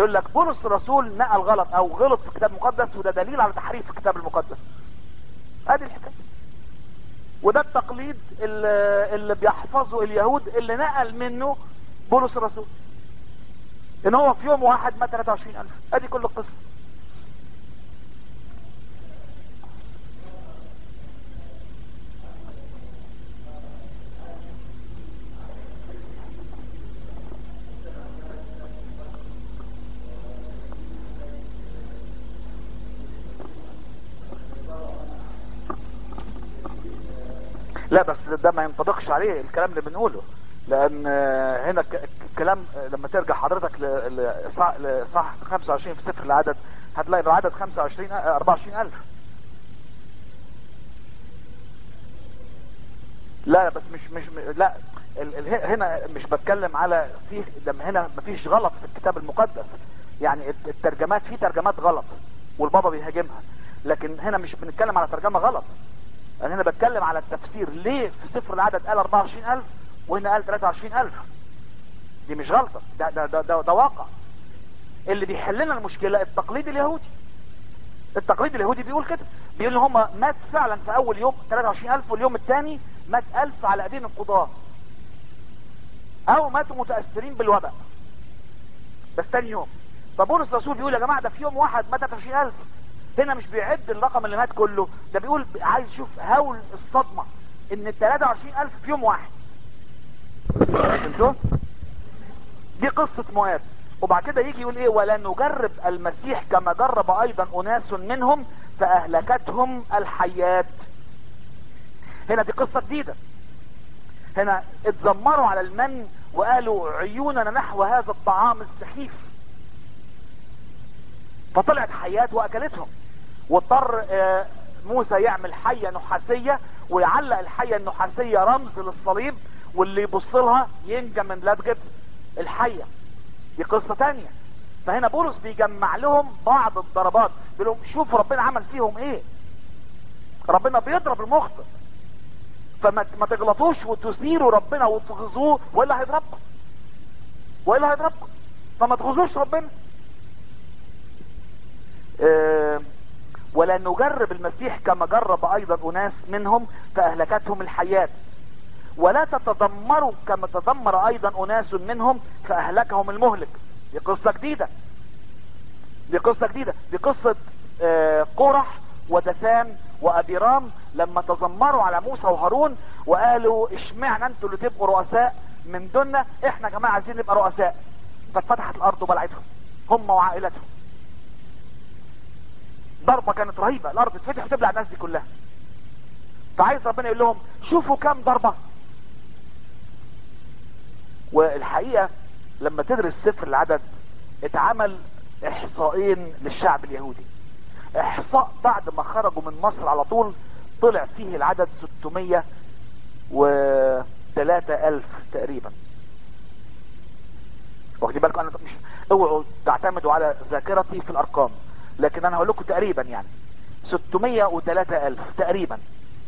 يقول لك بولس الرسول نقل غلط او غلط في الكتاب المقدس وده دليل على تحريف في الكتاب المقدس ادي الحكايه وده التقليد اللي, اللي بيحفظه اليهود اللي نقل منه بولس الرسول ان هو في يوم واحد مات 23000 ادي كل القصه لا بس ده ما ينطبقش عليه الكلام اللي بنقوله لان هنا الكلام لما ترجع حضرتك لصح 25 في سفر العدد هتلاقي العدد 25 24000 لا بس مش مش لا ال ال هنا مش بتكلم على فيه لما هنا مفيش غلط في الكتاب المقدس يعني الترجمات في ترجمات غلط والبابا بيهاجمها لكن هنا مش بنتكلم على ترجمه غلط انا هنا بتكلم على التفسير ليه في سفر العدد قال 24000 وهنا قال 23000 دي مش غلطة ده, ده, ده, ده, ده واقع اللي بيحل لنا المشكلة التقليد اليهودي التقليد اليهودي بيقول كده بيقول ان هم مات فعلا في اول يوم 23000 واليوم الثاني مات 1000 على ايدين القضاة او ماتوا متأثرين بالوباء بس ثاني يوم فبولس الرسول بيقول يا جماعة ده في يوم واحد مات 23000 هنا مش بيعد الرقم اللي مات كله ده بيقول عايز يشوف هول الصدمة ان ال 23000 في يوم واحد فهمتوا دي قصة مؤاب وبعد كده يجي يقول ايه ولا نجرب المسيح كما جرب ايضا اناس منهم فاهلكتهم الحيات هنا دي قصة جديدة هنا اتذمروا على المن وقالوا عيوننا نحو هذا الطعام السخيف فطلعت حيات واكلتهم واضطر موسى يعمل حية نحاسية ويعلق الحية النحاسية رمز للصليب واللي يبص لها ينجى من لدغة الحية دي قصة تانية فهنا بولس بيجمع لهم بعض الضربات بيقول لهم شوفوا ربنا عمل فيهم ايه ربنا بيضرب المخطئ فما ما تغلطوش وتثيروا ربنا وتغزوه والا هيضربكم والا هيضربكم فما تغزوش ربنا اه ولا نجرب المسيح كما جرب ايضا اناس منهم فاهلكتهم الحياه ولا تتذمروا كما تذمر ايضا اناس منهم فاهلكهم المهلك دي قصة جديدة دي قصة جديدة دي قصة آه قرح ودثان وابيرام لما تذمروا على موسى وهارون وقالوا اشمعنا انتوا اللي تبقوا رؤساء من دوننا احنا يا جماعه عايزين نبقى رؤساء فاتفتحت الارض وبلعتهم هم وعائلتهم ضربه كانت رهيبه الارض تتفتح وتبلع الناس دي كلها فعايز ربنا يقول لهم شوفوا كام ضربه والحقيقة لما تدرس سفر العدد اتعمل احصائين للشعب اليهودي احصاء بعد ما خرجوا من مصر على طول طلع فيه العدد 603 الف تقريبا واخدين بالكم انا مش اوعوا تعتمدوا على ذاكرتي في الارقام لكن انا هقول لكم تقريبا يعني 603 الف تقريبا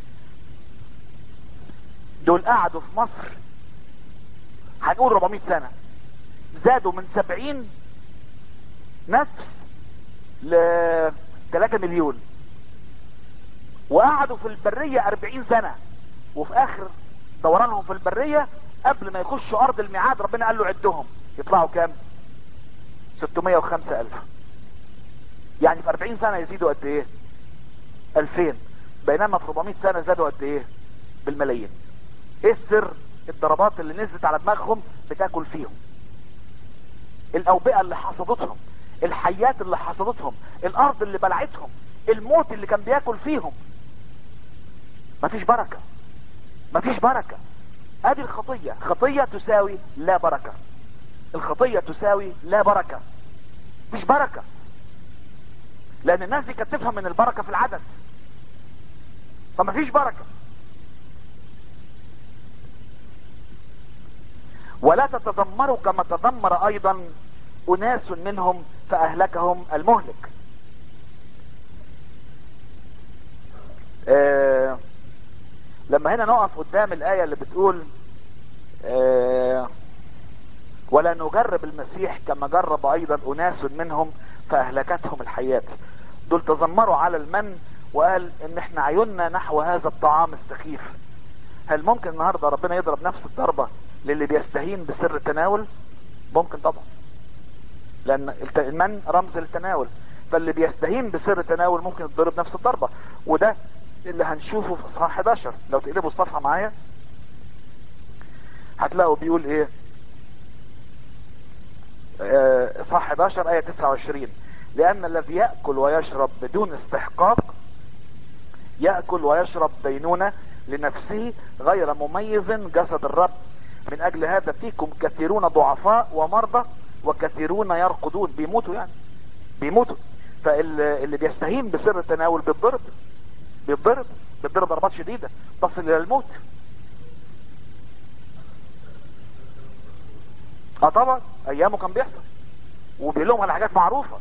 دول قعدوا في مصر هنقول 400 سنة زادوا من 70 نفس ل 3 مليون وقعدوا في البرية 40 سنة وفي اخر دورانهم في البرية قبل ما يخشوا ارض الميعاد ربنا قال له عدهم يطلعوا كام 605 الف يعني في 40 سنة يزيدوا قد ايه 2000 بينما في 400 سنة زادوا قد ايه بالملايين ايه السر الضربات اللي نزلت على دماغهم بتاكل فيهم الاوبئة اللي حصدتهم الحيات اللي حصدتهم الارض اللي بلعتهم الموت اللي كان بياكل فيهم مفيش بركة مفيش بركة ادي الخطية خطية تساوي لا بركة الخطية تساوي لا بركة مش بركة لان الناس دي كانت تفهم من البركة في العدد فمفيش بركة ولا تتذمروا كما تذمر ايضا اناس منهم فاهلكهم المهلك آه لما هنا نقف قدام الايه اللي بتقول آه ولا نجرب المسيح كما جرب ايضا اناس منهم فاهلكتهم الحياة دول تذمروا على المن وقال ان احنا عيوننا نحو هذا الطعام السخيف هل ممكن النهاردة ربنا يضرب نفس الضربة للي بيستهين بسر التناول ممكن طبعا لان المن رمز للتناول فاللي بيستهين بسر التناول ممكن يضرب نفس الضربة وده اللي هنشوفه في اصحاح 11 لو تقلبوا الصفحة معايا هتلاقوا بيقول ايه اصحاح 11 ايه 29 لان الذي يأكل ويشرب بدون استحقاق يأكل ويشرب دينونة لنفسه غير مميز جسد الرب من اجل هذا فيكم كثيرون ضعفاء ومرضى وكثيرون يرقدون بيموتوا يعني بيموتوا فاللي بيستهين بسر التناول بيتضرب بيتضرب بيتضرب ضربات شديدة تصل الى الموت اه طبعا ايامه كان بيحصل وبيقول لهم على حاجات معروفة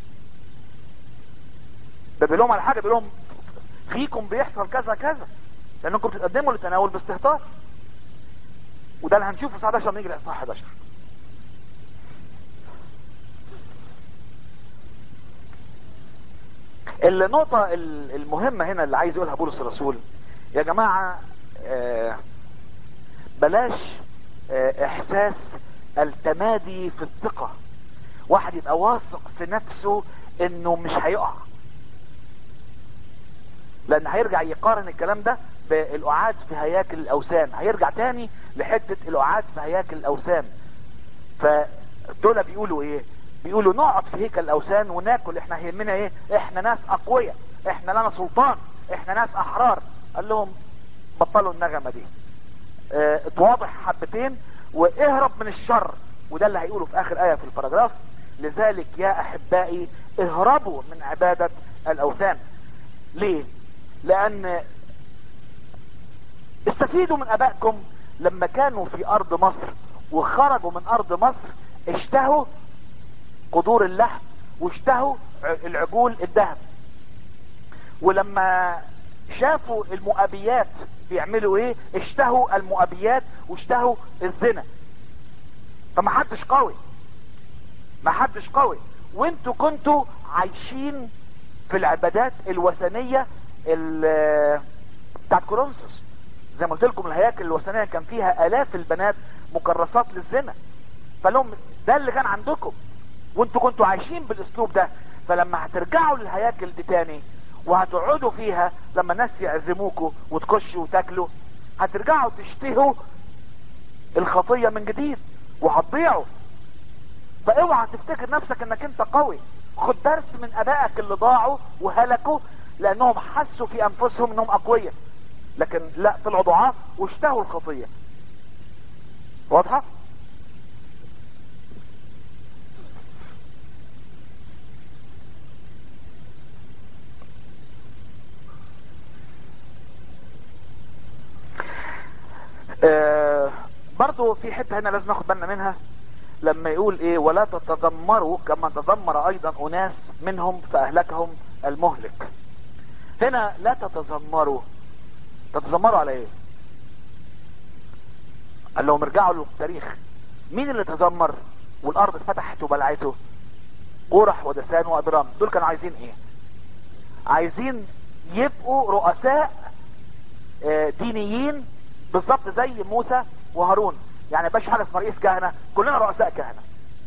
ده بيقول لهم على حاجة بيقول لهم فيكم بيحصل كذا كذا لانكم بتتقدموا للتناول باستهتار وده اللي هنشوفه ساعة 11 نيجي لإصحاح 11 النقطة المهمة هنا اللي عايز يقولها بولس الرسول يا جماعة بلاش احساس التمادي في الثقة واحد يبقى واثق في نفسه انه مش هيقع لان هيرجع يقارن الكلام ده بالقعاد في هياكل الاوثان هيرجع تاني لحتة القعاد في هياكل الاوثان فدول بيقولوا ايه بيقولوا نقعد في هيكل الاوثان وناكل احنا يهمنا ايه احنا ناس اقوياء احنا لنا سلطان احنا ناس احرار قال لهم بطلوا النغمة دي اه اتواضح حبتين واهرب من الشر وده اللي هيقوله في اخر ايه في الباراجراف لذلك يا احبائي اهربوا من عبادة الاوثان ليه لان استفيدوا من ابائكم لما كانوا في ارض مصر وخرجوا من ارض مصر اشتهوا قدور اللحم واشتهوا العجول الذهب ولما شافوا المؤبيات بيعملوا ايه اشتهوا المؤبيات واشتهوا الزنا فما حدش قوي ما حدش قوي وانتوا كنتوا عايشين في العبادات الوثنية بتاعت كورنثوس زي ما قلت لكم الهياكل الوثنية كان فيها الاف البنات مكرسات للزنا فلهم ده اللي كان عندكم وانتوا كنتوا عايشين بالاسلوب ده فلما هترجعوا للهياكل دي تاني وهتقعدوا فيها لما الناس يعزموكوا وتخشوا وتاكلوا هترجعوا تشتهوا الخطية من جديد وهتضيعوا فاوعى تفتكر نفسك انك انت قوي خد درس من ابائك اللي ضاعوا وهلكوا لانهم حسوا في انفسهم انهم اقوياء لكن لا طلعوا ضعاف واشتهوا الخطية واضحة آه برضو في حتة هنا لازم ناخد بالنا منها لما يقول ايه ولا تتذمروا كما تذمر ايضا اناس منهم فاهلكهم المهلك هنا لا تتذمروا تتذمروا على ايه قال لهم ارجعوا للتاريخ مين اللي تذمر والارض اتفتحت وبلعته قرح ودسان وابرام دول كانوا عايزين ايه عايزين يبقوا رؤساء دينيين بالظبط زي موسى وهارون يعني باش حاجه اسمها رئيس كهنه كلنا رؤساء كهنه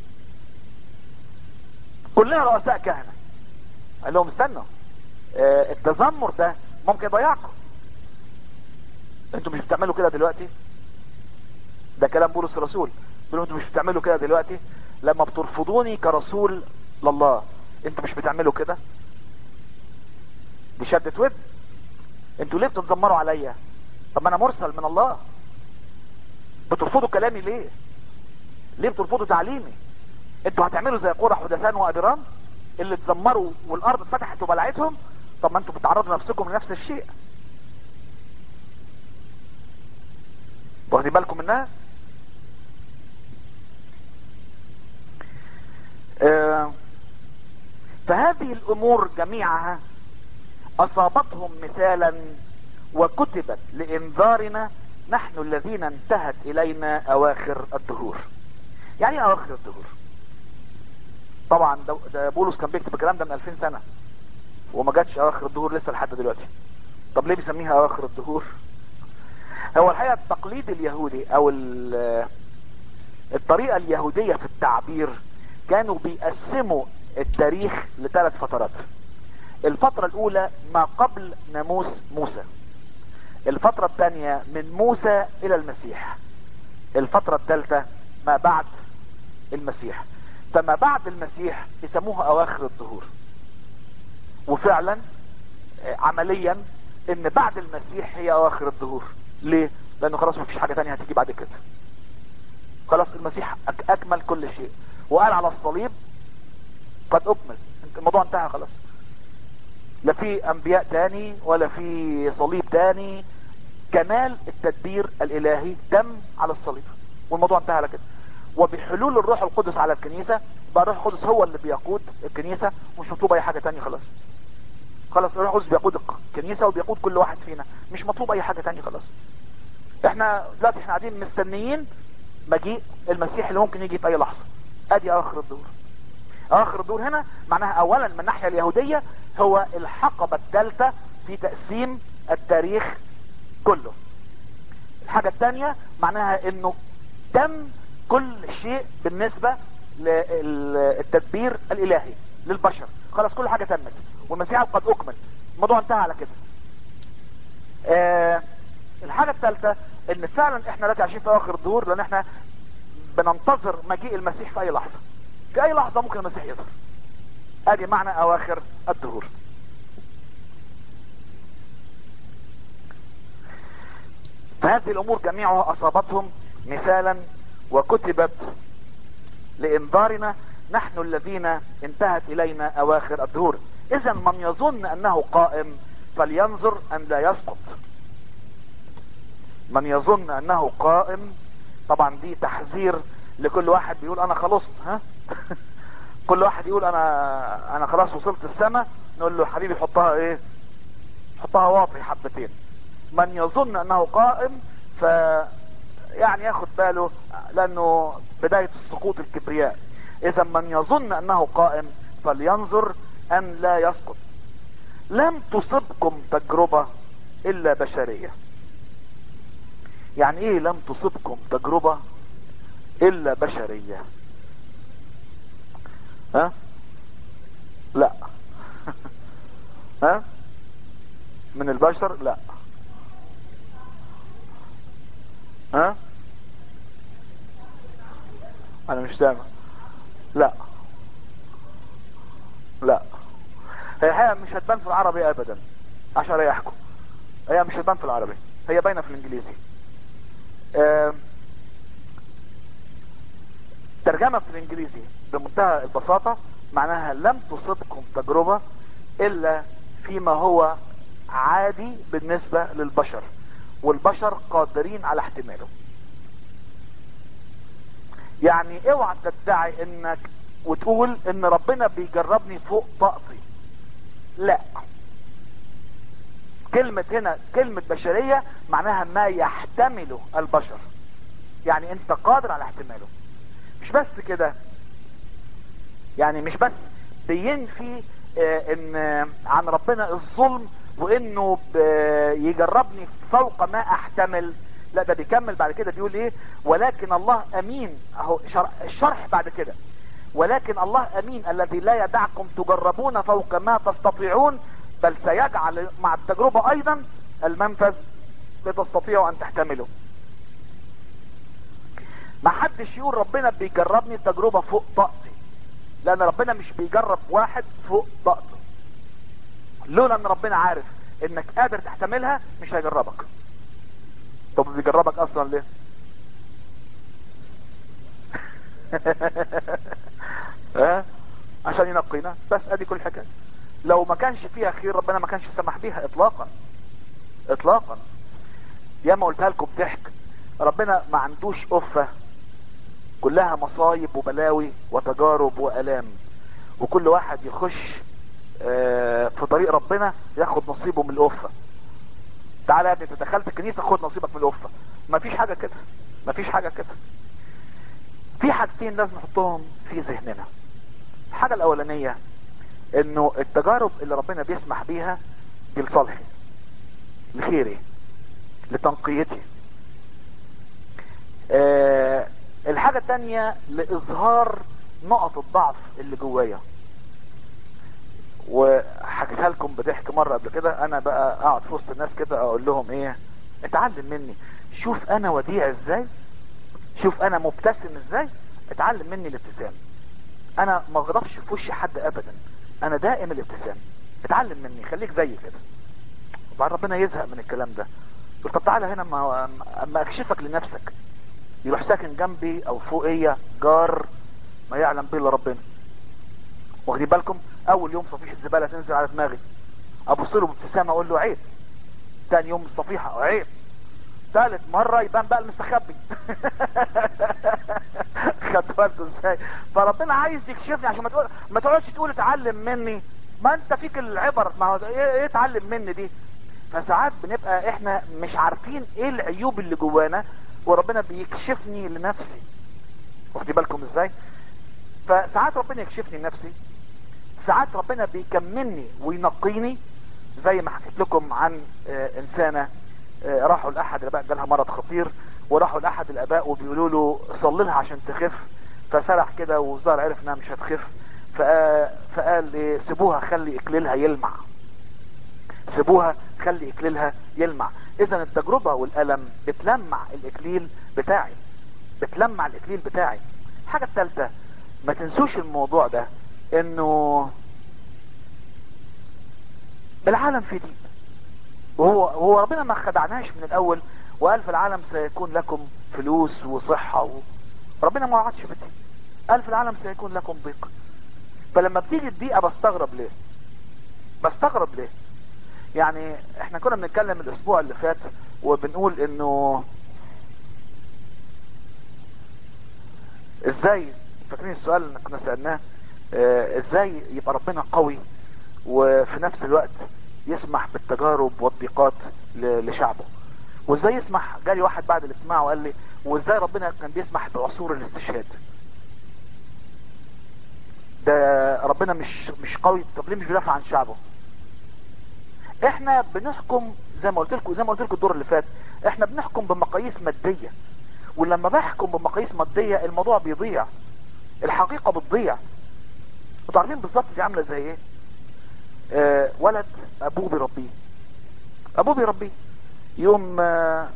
كلنا رؤساء كهنه قال لهم استنوا اه التذمر ده ممكن يضيعكم انتوا مش بتعملوا كده دلوقتي ده كلام بولس الرسول بيقولوا انتوا مش بتعملوا كده دلوقتي لما بترفضوني كرسول لله انتوا مش بتعملوا كده بشدة ود انتوا ليه بتتذمروا عليا طب ما انا مرسل من الله بترفضوا كلامي ليه ليه بترفضوا تعليمي انتوا هتعملوا زي قرح ودسان وابرام اللي اتذمروا والارض اتفتحت وبلعتهم طب ما انتوا بتعرضوا نفسكم لنفس الشيء واخدين بالكم منها آه فهذه الامور جميعها اصابتهم مثالا وكتبت لانذارنا نحن الذين انتهت الينا اواخر الدهور يعني ايه اواخر الدهور طبعا ده, ده بولس كان بيكتب الكلام ده من 2000 سنة وما جاتش اواخر الدهور لسه لحد دلوقتي طب ليه بيسميها اواخر الدهور هو الحقيقة التقليد اليهودي او الطريقة اليهودية في التعبير كانوا بيقسموا التاريخ لثلاث فترات الفترة الاولى ما قبل ناموس موسى الفترة الثانية من موسى الى المسيح الفترة الثالثة ما بعد المسيح فما بعد المسيح يسموها اواخر الظهور وفعلا عمليا ان بعد المسيح هي اواخر الظهور ليه لانه خلاص ما فيش حاجة تانية هتيجي بعد كده خلاص المسيح اكمل كل شيء وقال على الصليب قد اكمل الموضوع انتهى خلاص لا في انبياء تاني ولا في صليب تاني كمال التدبير الالهي تم على الصليب والموضوع انتهى على كده وبحلول الروح القدس على الكنيسة بقى الروح القدس هو اللي بيقود الكنيسة مش مطلوب اي حاجة تانية خلاص خلاص الروح القدس بيقود الكنيسة وبيقود كل واحد فينا مش مطلوب اي حاجة تانية خلاص احنا دلوقتي احنا قاعدين مستنيين مجيء المسيح اللي ممكن يجي في اي لحظة ادي اخر الدور اخر الدور هنا معناها اولا من الناحية اليهودية هو الحقبة الثالثة في تقسيم التاريخ كله الحاجة الثانية معناها انه تم كل شيء بالنسبة للتدبير الالهي للبشر خلاص كل حاجة تمت والمسيح قد اكمل الموضوع انتهى على كده آه الحاجة الثالثة ان فعلا احنا دلوقتي عايشين في اخر الدور لان احنا بننتظر مجيء المسيح في اي لحظة في اي لحظة ممكن المسيح يظهر ادي معنى اواخر الدهور فهذه الامور جميعها اصابتهم مثالا وكتبت لانذارنا نحن الذين انتهت الينا اواخر الدهور اذا من يظن انه قائم فلينظر ان لا يسقط من يظن انه قائم طبعا دي تحذير لكل واحد بيقول انا خلصت ها كل واحد يقول انا انا خلاص وصلت السماء نقول له حبيبي حطها ايه حطها واطي حبتين من يظن انه قائم ف يعني ياخد باله لانه بداية السقوط الكبرياء اذا من يظن انه قائم فلينظر ان لا يسقط لم تصبكم تجربة الا بشرية يعني ايه لم تصبكم تجربة الا بشرية ها لا ها من البشر لا ها انا مش سامع لا لا هي الحقيقة مش هتبان في العربي ابدا عشان اريحكم هي مش هتبان في العربي هي باينه في الانجليزي آه ترجمة في الانجليزي بمنتهى البساطة معناها لم تصبكم تجربة الا فيما هو عادي بالنسبة للبشر والبشر قادرين على احتماله يعني اوعى تدعي انك وتقول ان ربنا بيجربني فوق طاقتي لا كلمة هنا كلمة بشرية معناها ما يحتمله البشر يعني انت قادر على احتماله مش بس كده يعني مش بس بينفي اه ان عن ربنا الظلم وانه يجربني فوق ما احتمل لا ده بيكمل بعد كده بيقول ايه ولكن الله امين اهو الشرح بعد كده ولكن الله امين الذي لا يدعكم تجربون فوق ما تستطيعون بل سيجعل مع التجربة ايضا المنفذ لتستطيعوا ان تحتملوا ما حدش يقول ربنا بيجربني تجربة فوق طاقتي لان ربنا مش بيجرب واحد فوق طاقته لولا ان ربنا عارف انك قادر تحتملها مش هيجربك طب بيجربك اصلا ليه اه عشان ينقينا بس ادي كل حكايه لو ما كانش فيها خير ربنا ما كانش سمح بيها اطلاقا اطلاقا يا ما قلتها لكم ضحك ربنا ما عندوش قفة كلها مصايب وبلاوي وتجارب والام وكل واحد يخش اه في طريق ربنا ياخد نصيبه من القفة تعالى يا ابني انت دخلت الكنيسة خد نصيبك من القفة ما فيش حاجة كده ما فيش حاجة كده في حاجتين لازم نحطهم في ذهننا الحاجة الاولانية انه التجارب اللي ربنا بيسمح بيها دي لصالحي لخيري لتنقيتي أه الحاجة التانية لإظهار نقط الضعف اللي جوايا وحكيتها لكم بضحك مرة قبل كده انا بقى اقعد في وسط الناس كده اقول لهم ايه اتعلم مني شوف انا وديع ازاي شوف انا مبتسم ازاي اتعلم مني الابتسام انا ما اغضبش في وش حد ابدا انا دائم الابتسام اتعلم مني خليك زي كده وبعد ربنا يزهق من الكلام ده يقول طب تعالى هنا ما اما اكشفك لنفسك يروح ساكن جنبي او فوقيا جار ما يعلم به الا ربنا واخدين بالكم اول يوم صفيحه الزباله تنزل على دماغي ابص له بابتسامه اقول له عيب تاني يوم الصفيحه عيب ثالث مرة يبان بقى المستخبي خدت بالكم ازاي فربنا عايز يكشفني عشان ما تقول ما تقعدش تقول اتعلم مني ما انت فيك العبر ما هو ايه ايه اتعلم مني دي فساعات بنبقى احنا مش عارفين ايه العيوب اللي جوانا وربنا بيكشفني لنفسي واخدين بالكم ازاي فساعات ربنا يكشفني لنفسي ساعات ربنا بيكملني وينقيني زي ما حكيت لكم عن آه انسانة آه راحوا لاحد الاباء جالها مرض خطير وراحوا لاحد الاباء وبيقولوا له صلي لها عشان تخف فسرح كده والظاهر عرف انها مش هتخف فقال إيه سيبوها خلي اكليلها يلمع سيبوها خلي اكليلها يلمع اذا التجربة والالم بتلمع الاكليل بتاعي بتلمع الاكليل بتاعي الحاجة الثالثة ما تنسوش الموضوع ده انه العالم في دي وهو هو ربنا ما خدعناش من الاول وقال في العالم سيكون لكم فلوس وصحة و... ربنا ما وعدش بدي قال في العالم سيكون لكم ضيق فلما بتيجي الضيقة بستغرب ليه بستغرب ليه يعني احنا كنا بنتكلم الاسبوع اللي فات وبنقول انه ازاي فاكرين السؤال اللي كنا سألناه اه ازاي يبقى ربنا قوي وفي نفس الوقت يسمح بالتجارب والضيقات لشعبه وازاي يسمح جالي واحد بعد الاجتماع وقال لي وازاي ربنا كان بيسمح بعصور الاستشهاد ده ربنا مش مش قوي طب ليه مش بيدافع عن شعبه احنا بنحكم زي ما قلت لكم زي ما قلت لكم الدور اللي فات احنا بنحكم بمقاييس ماديه ولما بحكم بمقاييس ماديه الموضوع بيضيع الحقيقه بتضيع انتوا عارفين بالظبط دي عامله زي ايه آه ولد ابوه بيربيه ابوه بيربيه يوم آه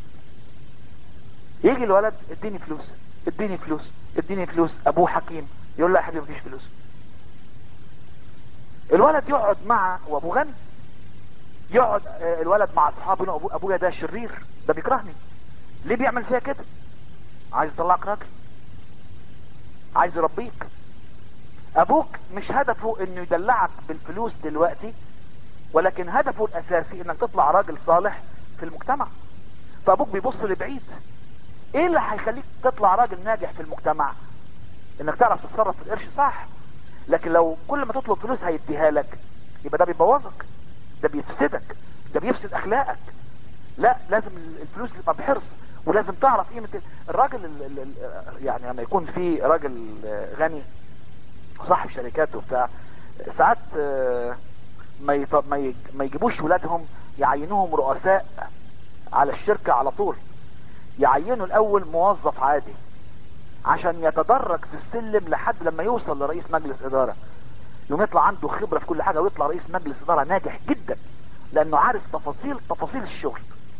يجي الولد اديني فلوس اديني فلوس اديني فلوس ابوه حكيم يقول له يا حبيبي مفيش فلوس الولد يقعد مع وابوه غني يقعد آه الولد مع اصحابه أبو ابويا ده شرير ده بيكرهني ليه بيعمل فيها كده عايز يطلعك راجل عايز يربيك ابوك مش هدفه انه يدلعك بالفلوس دلوقتي ولكن هدفه الاساسي انك تطلع راجل صالح في المجتمع فابوك بيبص لبعيد ايه اللي هيخليك تطلع راجل ناجح في المجتمع انك تعرف تتصرف في القرش صح لكن لو كل ما تطلب فلوس هيديها لك يبقى ده بيبوظك ده بيفسدك ده بيفسد اخلاقك لا لازم الفلوس تبقى بحرص ولازم تعرف قيمه الراجل ال ال يعني لما يكون في راجل غني صاحب شركات وبتاع ساعات ما ما يجيبوش ولادهم يعينوهم رؤساء على الشركة على طول يعينوا الاول موظف عادي عشان يتدرج في السلم لحد لما يوصل لرئيس مجلس ادارة يوم يطلع عنده خبرة في كل حاجة ويطلع رئيس مجلس ادارة ناجح جدا لانه عارف تفاصيل تفاصيل الشغل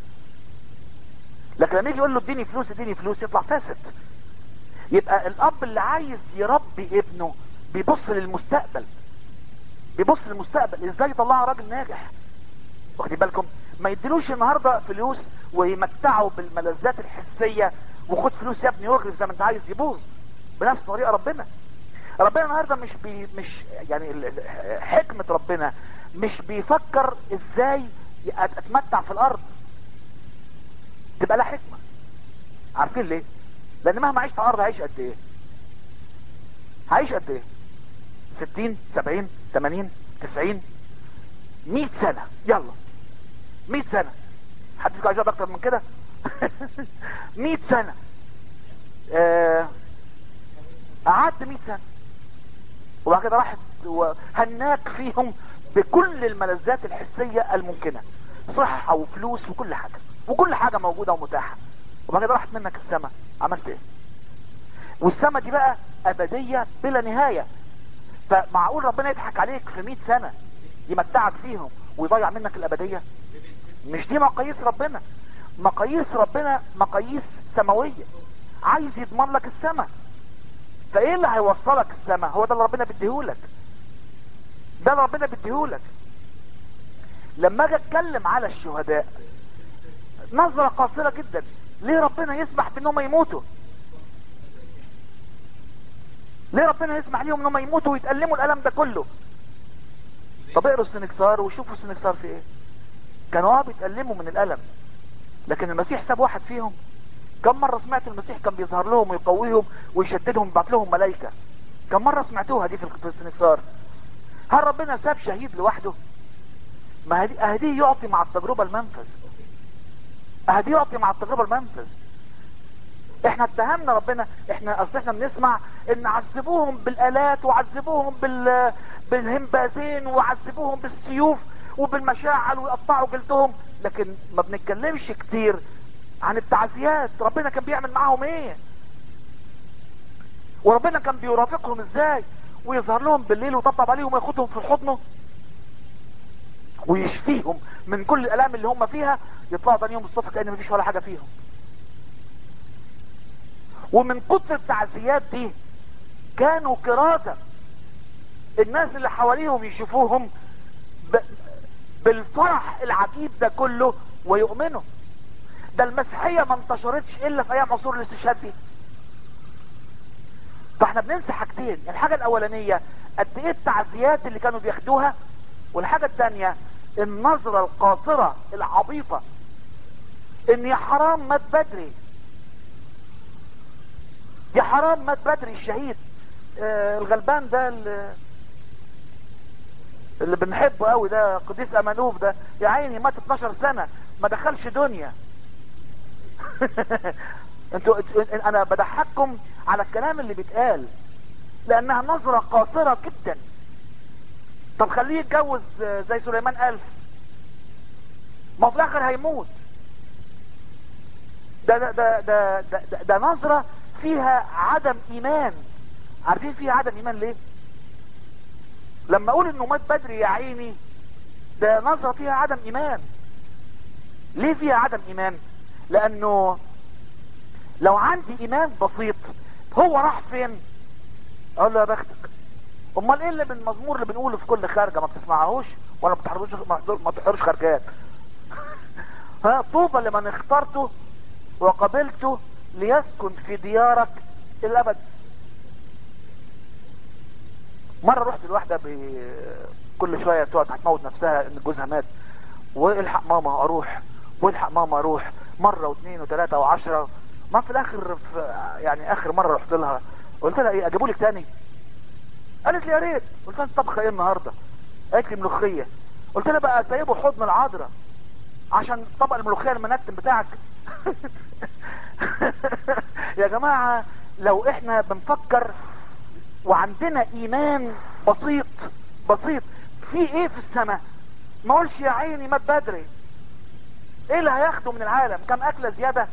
لكن لما يجي يقول له اديني فلوس اديني فلوس يطلع فاسد يبقى الاب اللي عايز يربي ابنه بيبص للمستقبل بيبص للمستقبل ازاي يطلعه راجل ناجح واخدين بالكم ما يديلوش النهارده فلوس ويمتعه بالملذات الحسيه وخد فلوس يا ابني واغرف زي ما انت عايز يبوظ بنفس طريقه ربنا ربنا النهارده مش بي مش يعني حكمه ربنا مش بيفكر ازاي اتمتع في الارض تبقى لها حكمه عارفين ليه لان مهما عشت على الارض هعيش قد ايه هعيش قد ايه 60 70 80 90 100 سنة يلا 100 سنة حد فيكم عايز اكتر من كده 100 سنة آه قعدت 100 سنة وبعد كده راحت وهناك فيهم بكل الملذات الحسية الممكنة صحة وفلوس وكل حاجة وكل حاجة موجودة ومتاحة وبعد كده راحت منك السماء عملت ايه والسماء دي بقى ابدية بلا نهاية فمعقول ربنا يضحك عليك في 100 سنة يمتعك فيهم ويضيع منك الابدية مش دي مقاييس ربنا مقاييس ربنا مقاييس سماوية عايز يضمن لك السماء فايه اللي هيوصلك السماء هو ده اللي ربنا بيديهولك ده اللي ربنا بيديهولك لما اجي اتكلم على الشهداء نظرة قاصرة جدا ليه ربنا يسمح بانهم يموتوا ليه ربنا يسمح ليهم انهم يموتوا ويتألموا الالم ده كله طب اقروا السنكسار وشوفوا السنكسار في ايه كانوا اه بيتألموا من الالم لكن المسيح ساب واحد فيهم كم مرة سمعت المسيح كان بيظهر لهم ويقويهم ويشددهم ويبعت لهم ملائكة كم مرة سمعتوها دي في السنكسار هل ربنا ساب شهيد لوحده ما هدي اهديه يعطي مع التجربة المنفذ اهديه يعطي مع التجربة المنفذ احنا اتهمنا ربنا احنا اصل احنا بنسمع ان عذبوهم بالالات وعذبوهم بال بالهمبازين وعذبوهم بالسيوف وبالمشاعل ويقطعوا جلدهم لكن ما بنتكلمش كتير عن التعزيات ربنا كان بيعمل معاهم ايه وربنا كان بيرافقهم ازاي ويظهر لهم بالليل ويطبطب عليهم وياخدهم في حضنه ويشفيهم من كل الالام اللي هم فيها يطلعوا تاني يوم الصبح كأن مفيش ولا حاجة فيهم ومن كتر التعزيات دي كانوا كرازة الناس اللي حواليهم يشوفوهم ب... بالفرح العجيب ده كله ويؤمنوا ده المسيحية ما انتشرتش الا في ايام عصور الاستشهاد دي فاحنا بننسى حاجتين الحاجة الاولانية قد ايه التعزيات اللي كانوا بياخدوها والحاجة الثانية النظرة القاصرة العبيطة ان يا حرام مات بدري يا حرام مات بدري الشهيد آه الغلبان ده اللي, اللي بنحبه قوي ده قديس امانوف ده يا عيني مات 12 سنة ما دخلش دنيا انتوا انا بضحككم على الكلام اللي بيتقال لانها نظرة قاصرة جدا طب خليه يتجوز زي سليمان الف ما في الاخر هيموت ده ده ده ده, ده, ده, ده نظرة فيها عدم ايمان عارفين فيها عدم ايمان ليه لما اقول انه مات بدري يا عيني ده نظرة فيها عدم ايمان ليه فيها عدم ايمان لانه لو عندي ايمان بسيط هو راح فين اقول له يا بختك امال ايه اللي من المزمور اللي بنقوله في كل خارجه ما بتسمعهوش ولا ما بتحضروش ما بتحضروش خارجات ها طوبى لمن اخترته وقبلته ليسكن في ديارك الابد مرة رحت لواحدة كل شوية تقعد هتموت نفسها ان جوزها مات والحق ماما اروح والحق ماما اروح مرة واثنين وثلاثة وعشرة ما في الاخر في يعني اخر مرة رحت لها قلت لها ايه اجيبوا لك تاني قالت لي يا ريت قلت لها طبخه ايه النهارده قالت لي ملوخيه قلت لها بقى سايبه حضن العذراء عشان طبق الملوخيه المنتن بتاعك يا جماعه لو احنا بنفكر وعندنا ايمان بسيط بسيط في ايه في السماء ما اقولش يا عيني مات بدري ايه اللي هياخده من العالم كم اكله زياده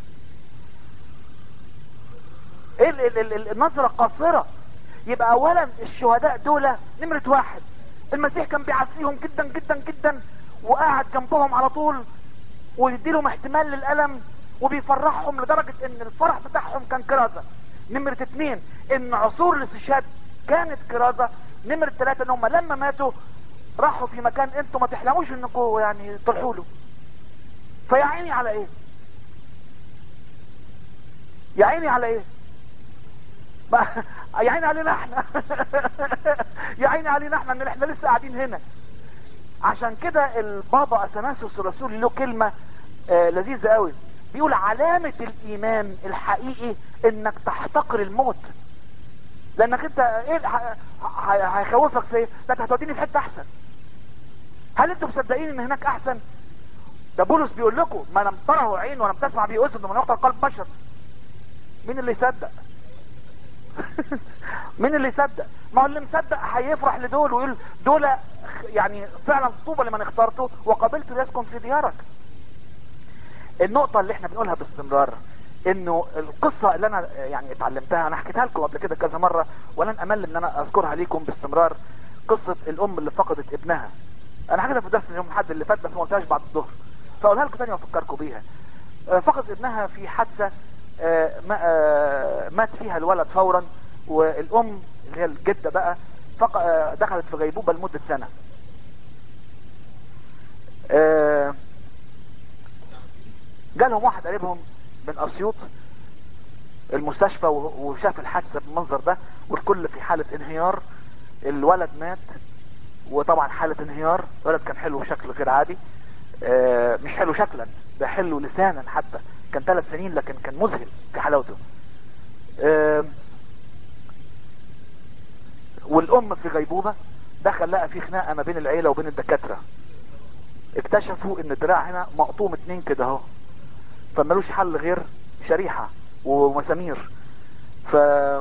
ايه ال ال ال النظره قاصره يبقى اولا الشهداء دول نمرة واحد المسيح كان بيعزيهم جدا جدا جدا وقاعد جنبهم على طول ويديلهم احتمال للألم وبيفرحهم لدرجة ان الفرح بتاعهم كان كرازة نمرة اتنين ان عصور الاستشهاد كانت كرازة نمرة ثلاثة ان هم لما ماتوا راحوا في مكان انتوا ما تحلموش انكم يعني تروحوا له فيا عيني على ايه يا عيني على ايه يا عيني علينا احنا يا عيني علينا احنا ان احنا لسه قاعدين هنا عشان كده البابا اثناسيوس الرسول له كلمة آه لذيذة قوي بيقول علامة الايمان الحقيقي انك تحتقر الموت لانك انت ايه هيخوفك في ايه ده انت هتوديني في حته احسن هل انتوا مصدقين ان هناك احسن ده بولس بيقول لكم ما لم تره عين ولم تسمع به اذن ومن يخطر قلب بشر مين اللي يصدق مين اللي يصدق ما هو اللي مصدق هيفرح لدول ويقول دول يعني فعلا طوبى لمن اخترته وقبلت يسكن في ديارك النقطة اللي احنا بنقولها باستمرار انه القصة اللي انا يعني اتعلمتها انا حكيتها لكم قبل كده كذا مرة ولن امل ان انا اذكرها ليكم باستمرار قصة الام اللي فقدت ابنها انا حكيتها في درس يوم الحد اللي فات بس ما قلتهاش بعد الظهر فاقولها لكم تاني وافكركم بيها فقدت ابنها في حادثة مات فيها الولد فورا والام اللي هي الجدة بقى دخلت في غيبوبة لمدة سنة جالهم واحد قريبهم من اسيوط المستشفى وشاف الحادثة بالمنظر ده والكل في حالة انهيار الولد مات وطبعا حالة انهيار الولد كان حلو بشكل غير عادي مش حلو شكلا ده حلو لسانا حتى كان ثلاث سنين لكن كان مذهل في حلاوته والام في غيبوبة دخل لقى في خناقة ما بين العيلة وبين الدكاترة اكتشفوا ان الدراع هنا مقطوم اتنين كده اهو فمالوش حل غير شريحة ومسامير ف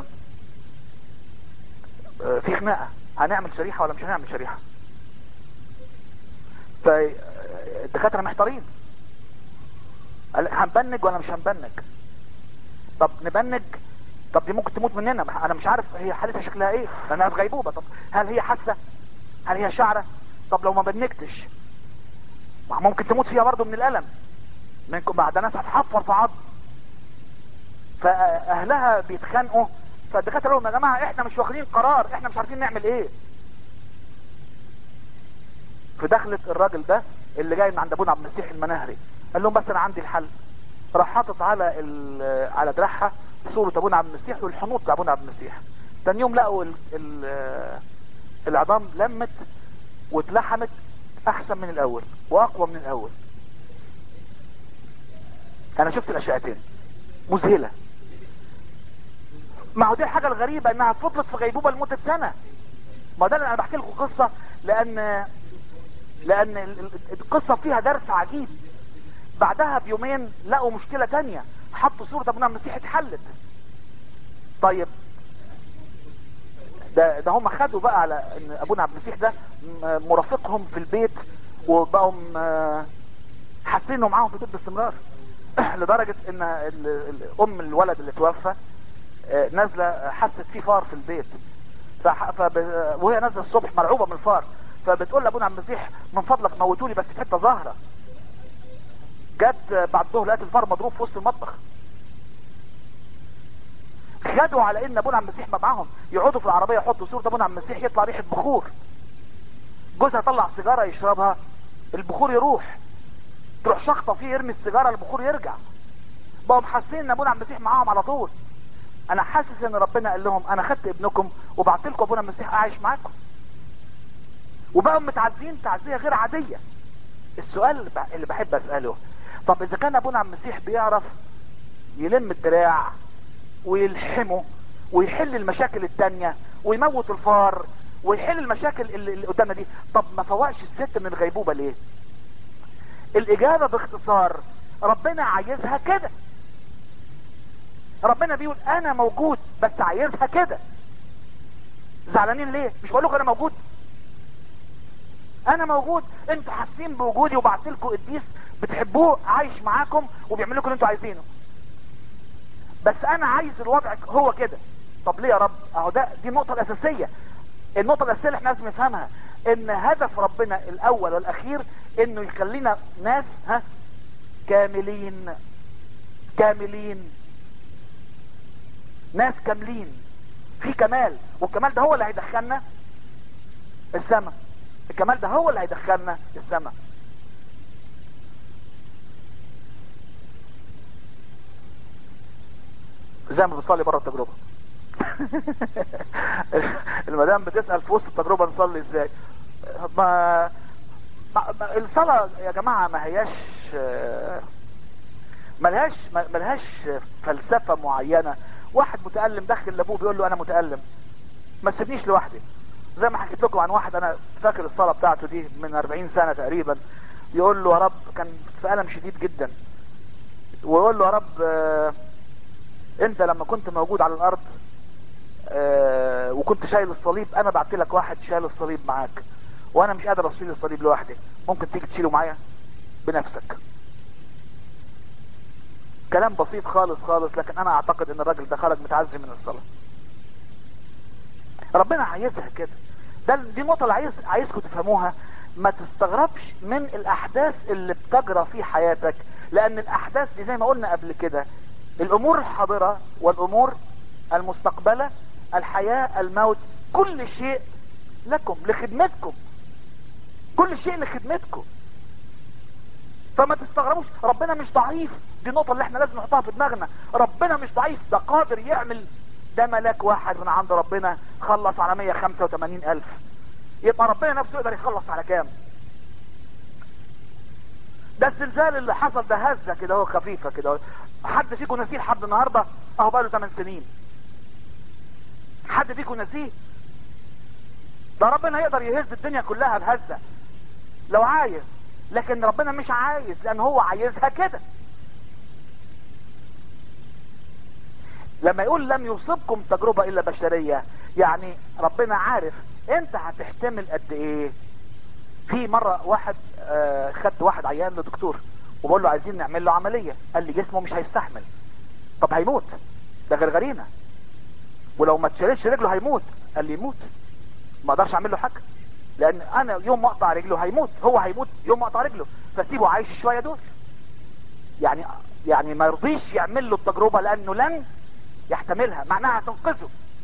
في خناقة هنعمل شريحة ولا مش هنعمل شريحة فالدكاترة محتارين هنبنج ولا مش هنبنج طب نبنج طب دي ممكن تموت مننا انا مش عارف هي حالتها شكلها ايه لانها في غيبوبة طب هل هي حاسة هل هي شعرة طب لو ما بنجتش ممكن تموت فيها برضه من الالم منكم بعد ناس هتحفر في عظم فاهلها بيتخانقوا فالدكاتره لهم يا جماعه احنا مش واخدين قرار احنا مش عارفين نعمل ايه فدخلت الراجل ده اللي جاي من عند ابونا عبد المسيح المناهري قال لهم بس انا عندي الحل راح حاطط على على دراعها صورة ابونا عبد المسيح والحنوط بتاع ابونا عبد المسيح تاني يوم لقوا ال ال العظام لمت واتلحمت احسن من الاول واقوى من الاول انا شفت الاشياءتين مذهلة ما هو دي الحاجة الغريبة انها فضلت في غيبوبة لمدة سنة ما ده اللي انا بحكي لكم قصة لان لان القصة فيها درس عجيب بعدها بيومين لقوا مشكلة تانية حطوا صورة ابونا المسيح اتحلت طيب ده ده هم خدوا بقى على ان ابونا عبد المسيح ده مرافقهم في البيت وبقوا حاسين انه معاهم في البيت باستمرار لدرجة ان ام الولد اللي توفى نازلة حست فيه فار في البيت فب... وهي نازلة الصبح مرعوبة من الفار فبتقول لابونا عبد المسيح من فضلك موتولي بس في حتة ظاهرة جت بعد الظهر لقيت الفار مضروب في وسط المطبخ خدوا على ان ابونا عبد المسيح ما معاهم يقعدوا في العربية يحطوا صورة ابونا عبد المسيح يطلع ريحة بخور جوزها طلع سيجارة يشربها البخور يروح تروح شخطة فيه يرمي السيجارة البخور يرجع بقوا حاسين ان ابونا عبد المسيح معاهم على طول انا حاسس ان ربنا قال لهم انا خدت ابنكم وبعت لكم ابونا المسيح عايش معاكم وبقوا متعزين تعزية غير عادية السؤال اللي بحب اسأله طب اذا كان ابونا عبد المسيح بيعرف يلم الدراع ويلحمه ويحل المشاكل التانية ويموت الفار ويحل المشاكل اللي, اللي قدامنا دي طب ما فوقش الست من الغيبوبة ليه الاجابة باختصار ربنا عايزها كده ربنا بيقول انا موجود بس عايزها كده زعلانين ليه مش بقول لكم انا موجود انا موجود انتوا حاسين بوجودي وبعت لكم قديس بتحبوه عايش معاكم وبيعمل لكم اللي انتوا عايزينه بس انا عايز الوضع هو كده طب ليه يا رب اهو ده دي النقطة الاساسية النقطة الاساسية اللي احنا لازم نفهمها ان هدف ربنا الاول والاخير انه يخلينا ناس ها كاملين كاملين ناس كاملين في كمال والكمال ده هو اللي هيدخلنا السماء الكمال ده هو اللي هيدخلنا السماء زي ما بنصلي بره التجربة المدام بتسأل في وسط التجربة نصلي ازاي ما, ما الصلاة يا جماعة ما هياش ملهاش ملهاش فلسفة معينة واحد متألم دخل لابوه بيقول له انا متألم ما تسيبنيش لوحدي زي ما حكيت لكم عن واحد انا فاكر الصلاة بتاعته دي من 40 سنة تقريبا يقول له يا رب كان في ألم شديد جدا ويقول له يا رب انت لما كنت موجود على الارض آه وكنت شايل الصليب انا بعت لك واحد شايل الصليب معاك وانا مش قادر اشيل الصليب لوحدي ممكن تيجي تشيله معايا بنفسك كلام بسيط خالص خالص لكن انا اعتقد ان الراجل ده خرج متعزي من الصلاة ربنا عايزها كده ده دي النقطة اللي عايز عايزكم تفهموها ما تستغربش من الاحداث اللي بتجرى في حياتك لان الاحداث دي زي ما قلنا قبل كده الامور الحاضرة والامور المستقبلة الحياة الموت كل شيء لكم لخدمتكم كل شيء لخدمتكم فما تستغربوش ربنا مش ضعيف دي النقطة اللي احنا لازم نحطها في دماغنا ربنا مش ضعيف ده قادر يعمل ده ملاك واحد من عند ربنا خلص على 185 الف يبقى ربنا نفسه يقدر يخلص على كام ده الزلزال اللي حصل ده هزة كده هو خفيفة كده حد فيكم نسيه لحد النهاردة اهو بقاله 8 سنين حد فيكم نسيه ده ربنا يقدر يهز الدنيا كلها بهزة لو عايز لكن ربنا مش عايز لان هو عايزها كده لما يقول لم يصبكم تجربة الا بشرية يعني ربنا عارف انت هتحتمل قد ايه في مرة واحد آه خدت واحد عيان لدكتور وبقول له عايزين نعمل له عملية قال لي جسمه مش هيستحمل طب هيموت ده غرغرينا ولو ما تشيلش رجله هيموت قال لي يموت ما اقدرش اعمل له حاجة لان انا يوم ما اقطع رجله هيموت هو هيموت يوم ما اقطع رجله فسيبه عايش شوية دول يعني يعني ما يرضيش يعمل له التجربة لانه لن يحتملها معناها هتنقذه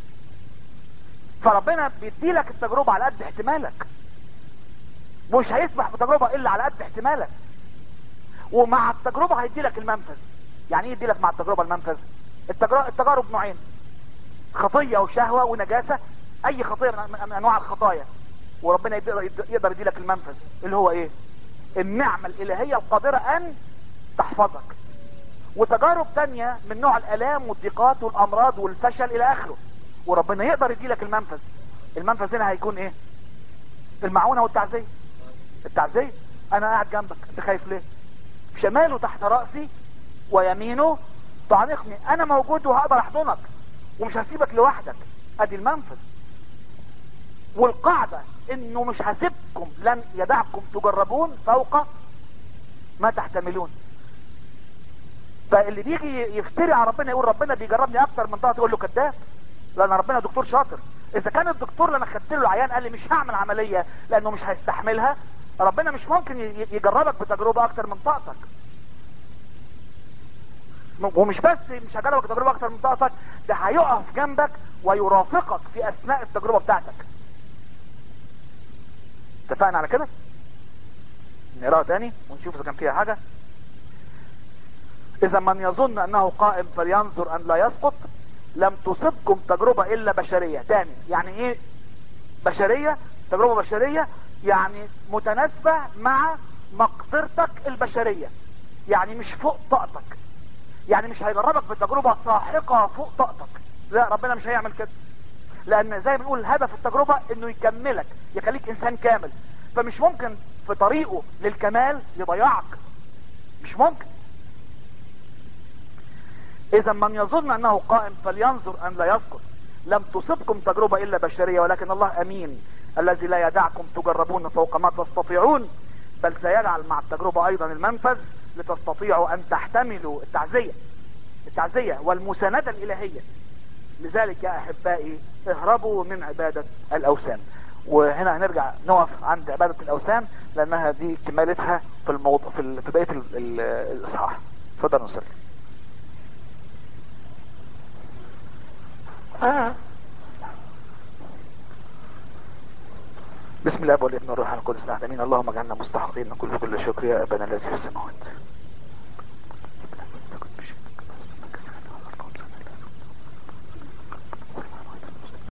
فربنا بيدي لك التجربة على قد احتمالك مش هيسمح بتجربة الا على قد احتمالك ومع التجربة هيدي لك المنفذ يعني ايه يدي لك مع التجربة المنفذ التجربة التجارب نوعين خطية وشهوة ونجاسة اي خطية من انواع الخطايا وربنا يقدر يقدر يدي لك المنفذ اللي هو ايه النعمة الالهية القادرة ان تحفظك وتجارب تانية من نوع الالام والضيقات والامراض والفشل الى اخره وربنا يقدر يدي لك المنفذ المنفذ هنا هيكون ايه المعونة والتعزية التعزية انا قاعد جنبك انت خايف ليه شماله تحت رأسي ويمينه تعانقني انا موجود وهقدر احضنك ومش هسيبك لوحدك ادي المنفذ والقاعدة انه مش هسيبكم لن يدعكم تجربون فوق ما تحتملون فاللي بيجي يفتري على ربنا يقول ربنا بيجربني اكتر من طاقه تقول له كذاب لان ربنا دكتور شاطر اذا كان الدكتور اللي انا خدت له العيان قال لي مش هعمل عمليه لانه مش هيستحملها ربنا مش ممكن يجربك بتجربه اكتر من طاقتك ومش بس مش هجربك بتجربه اكتر من طاقتك ده هيقف جنبك ويرافقك في اثناء التجربه بتاعتك اتفقنا على كده نقراها تاني ونشوف اذا كان فيها حاجه اذا من يظن انه قائم فلينظر ان لا يسقط لم تصبكم تجربة الا بشرية تاني يعني ايه بشرية تجربة بشرية يعني متناسبة مع مقدرتك البشرية يعني مش فوق طاقتك يعني مش هيجربك بتجربة ساحقة فوق طاقتك لا ربنا مش هيعمل كده لان زي ما بنقول هدف التجربة انه يكملك يخليك انسان كامل فمش ممكن في طريقه للكمال يضيعك مش ممكن اذا من يظن انه قائم فلينظر ان لا يسقط لم تصبكم تجربة الا بشرية ولكن الله امين الذي لا يدعكم تجربون فوق ما تستطيعون بل سيجعل مع التجربة ايضا المنفذ لتستطيعوا ان تحتملوا التعزية التعزية والمساندة الالهية لذلك يا احبائي اهربوا من عبادة الاوثان وهنا هنرجع نقف عند عبادة الاوثان لانها دي كمالتها في الموضوع في, ال... في بقية ال... ال... الاصحاح اتفضل نصلي آه. بسم الله والابن والروح القدس نعم اللهم اجعلنا مستحقين كل كل شكر يا ابانا الذي في السماوات